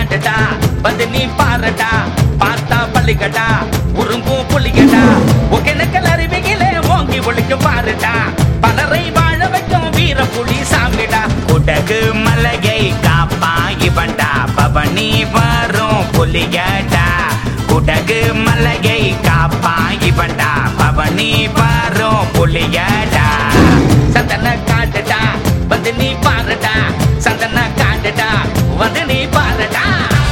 காட்டுடா வந்து நீ பாருடா பார்த்தா பள்ளிக்கடா உரும்பும் புலிகடா ஒகேனக்கல் அருவியிலே ஓங்கி ஒழிக்கும் பாருடா பலரை வாழ வைக்கும் வீர புலி சாமிடா குடகு மலையை காப்பா இவன்டா பவனி வரும் புலியடா குடகு மலையை காப்பா இவன்டா பவனி வரும் புலியடா சந்தன காட்டுடா வந்து நீ பாருடா சந்தன காட்டுடா வந்து நீ பாருடா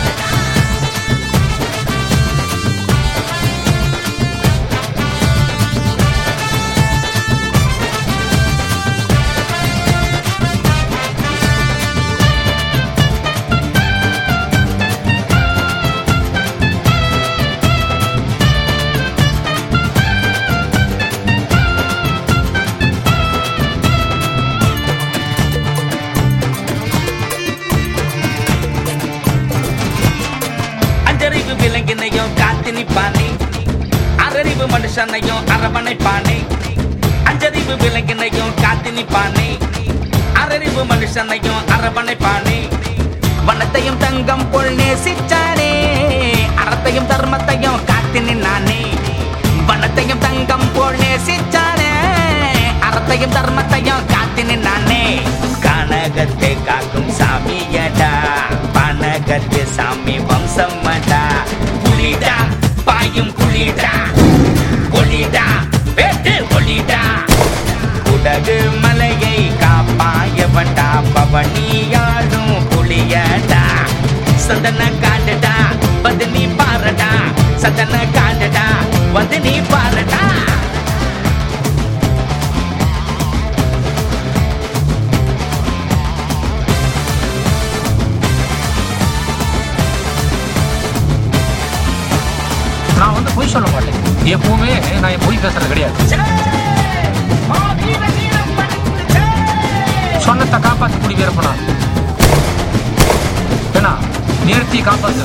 அஞ்சறிவு விலங்கினையும் காத்து நிப்பானே அரறிவு மனுஷனையும் அரவணைப்பானே அஞ்சறிவு விலங்கினையும் காத்து நிப்பானே அரறிவு மனுஷனையும் அரவணைப்பானே வனத்தையும் தங்கம் போல் நேசிச்சானே அறத்தையும் தர்மத்தையும் காத்து நின்னானே வனத்தையும் தங்கம் போல் நேசிச்சானே அறத்தையும் தர்மத்தையும் காத்து நின்னானே கனகத்தை காக்கும் சாமியடா பனகத்து சாமி வம்சம்மடா புலிடா பாயும் புலிடா ஒளிடா வேட்டு ஒளிடா குடகு மலையை காப்பாயவன்டா பவனியாடும் புலியடா சந்தன காண்டுடா வந்து நீ பாருடா சந்தன காண்டுடா வந்து நீ பாருடா நான் வந்து பொய் சொல்ல மாட்டேன் எப்பவுமே நான் என் பொய் பேசுறது கிடையாது சொன்னத்தை காப்பாற்ற கூடிய வீரப்பனா ஏன்னா நேர்த்தி காப்பாத்து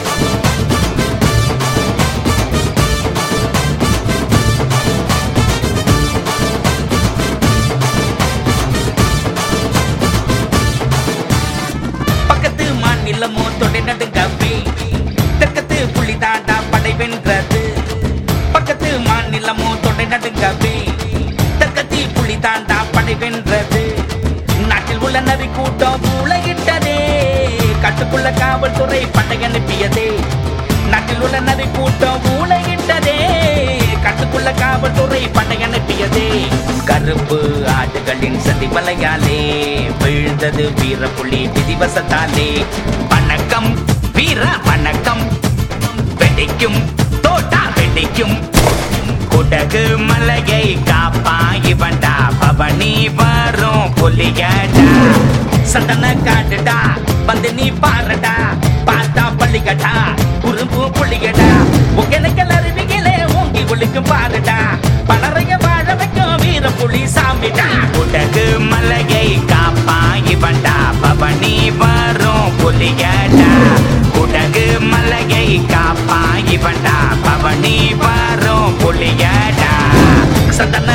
பக்கத்து மாநிலமோ தொடை நடுங்கவே தெற்கத்து புலி தாண்டா படை வென்றது பக்கத்து மாநிலமோ தொடை நடுங்கவே தெற்கத்தி புலி தாண்டா படை வென்றது நாட்டில் உள்ள நரி கூட்டம் உலகிட்டதே காட்டுக்குள்ள காவல்துறை படை அனுப்பியதே நாட்டில் உள்ள நரி கூட்டம் உலகிட்டதே காட்டுக்குள்ள காவல்துறை படை அனுப்பியதே கருப்பு ஆடுகளின் சதி வலையாலே விழுந்தது வீரப்புலி விதிவசத்தாலே வணக்கம் வீர வணக்கம் வெடிக்கும் தோட்டா வெடிக்கும் குடகு மலையை காப்பா இவன்டா பவனி வரும் புலியடா சந்தன காட்டுடா வந்து நீ பாருடா பார்த்தா பள்ளிக்கடா உரும்பு புள்ளியடா ஒகேனக்கல் அருவிகளே ஓங்கி ஒழிக்கும் பாருடா பலரைய வாழ வைக்கும் வீர புலி சாமிடா குடகு மலையை காப்பா இவன்டா பவனி வரும் புலியடா குடகு மலையை காப்பா இவன்டா பவனி வரும் புலியடா சந்தன